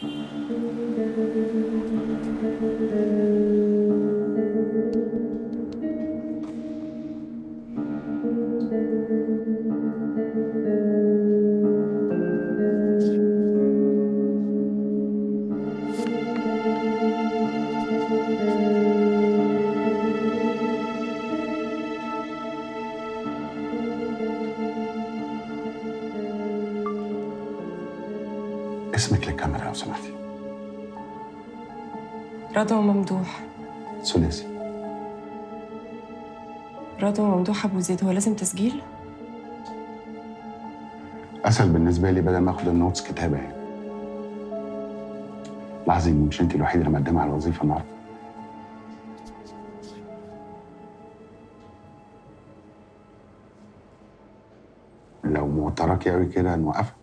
اسمك للكاميرا لو سمحتي رضوى ممدوح ثلاثي رضوى ممدوح ابو زيد هو لازم تسجيل اسهل بالنسبه لي بدل ما اخد النوتس كتابه يعني لاحظي ان مش انت الوحيده اللي مقدمه على الوظيفه النهارده لو موتراكي قوي كده نوقفها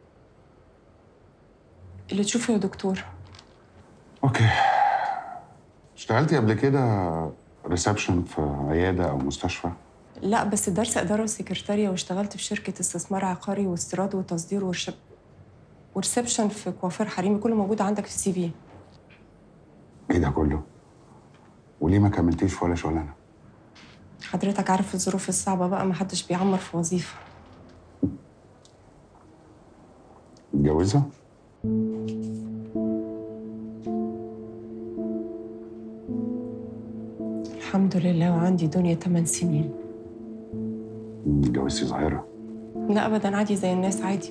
اللي تشوفه يا دكتور اوكي اشتغلتي قبل كده ريسبشن في عياده او مستشفى لا بس درس اداره وسكرتاريه واشتغلت في شركه استثمار عقاري واستيراد وتصدير ورشب وريسبشن في كوافير حريمي كله موجود عندك في السي في ايه ده كله وليه ما كملتيش في ولا شغلانه حضرتك عارف الظروف الصعبه بقى ما حدش بيعمر في وظيفه متجوزه الحمد لله وعندي دنيا 8 سنين اتجوزتي صغيره لا ابدا عادي زي الناس عادي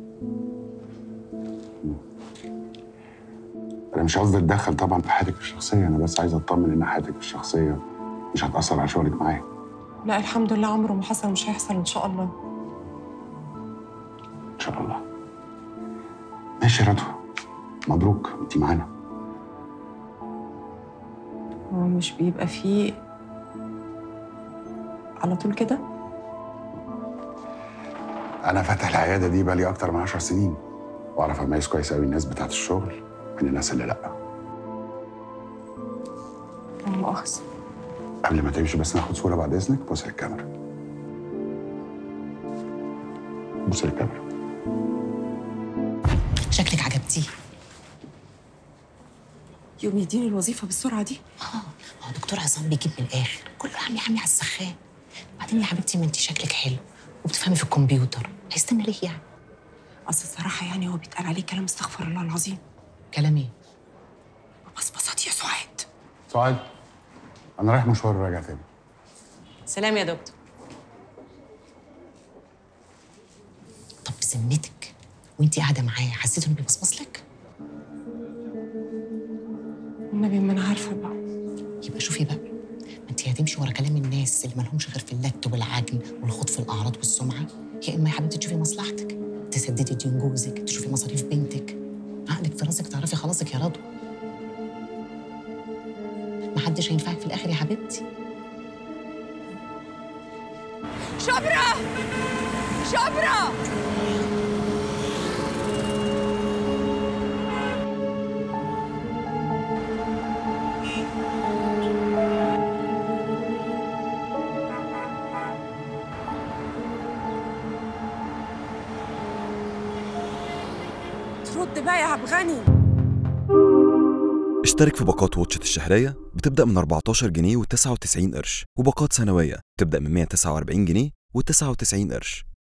انا مش قصدي اتدخل طبعا في حياتك الشخصيه انا بس عايز اطمن ان حياتك الشخصيه مش هتاثر على شغلك معايا لا الحمد لله عمره ما حصل مش هيحصل ان شاء الله ان شاء الله ماشي يا رضوى مبروك انت معانا هو مش بيبقى فيه على طول كده انا فاتح العياده دي بقالي اكتر من 10 سنين واعرف اميز كويس قوي الناس بتاعت الشغل من الناس اللي لا لا مؤاخذه قبل ما تمشي بس ناخد صوره بعد اذنك بص للكاميرا بص للكاميرا شكلك عجبتيه يوم يديني الوظيفه بالسرعه دي اه هو دكتور عصام بيجيب من الاخر كله عمي عمي على السخان بعدين يا حبيبتي ما انت شكلك حلو وبتفهمي في الكمبيوتر هيستنى ليه يعني اصل الصراحه يعني هو بيتقال عليه كلام استغفر الله العظيم كلام ايه بصبصات يا سعاد سعاد انا رايح مشوار وراجع تاني سلام يا دكتور طب بذمتك وانت قاعده معاه حسيت انه بيبصبص لك النبي ما انا عارفه بقى يبقى شوفي بقى ما انت هتمشي ورا كلام الناس اللي مالهمش غير في اللت والعجن والخوض في الاعراض والسمعه يا اما يا حبيبتي تشوفي مصلحتك تسددي ديون جوزك تشوفي مصاريف بنتك عقلك في راسك تعرفي خلاصك يا رضوى ما حدش هينفعك في الاخر يا حبيبتي شبرا شبرا ترد بقى يا عبد غني اشترك في باقات واتشت الشهرية بتبدأ من 14 جنيه و99 قرش وباقات سنوية بتبدأ من 149 جنيه و99 قرش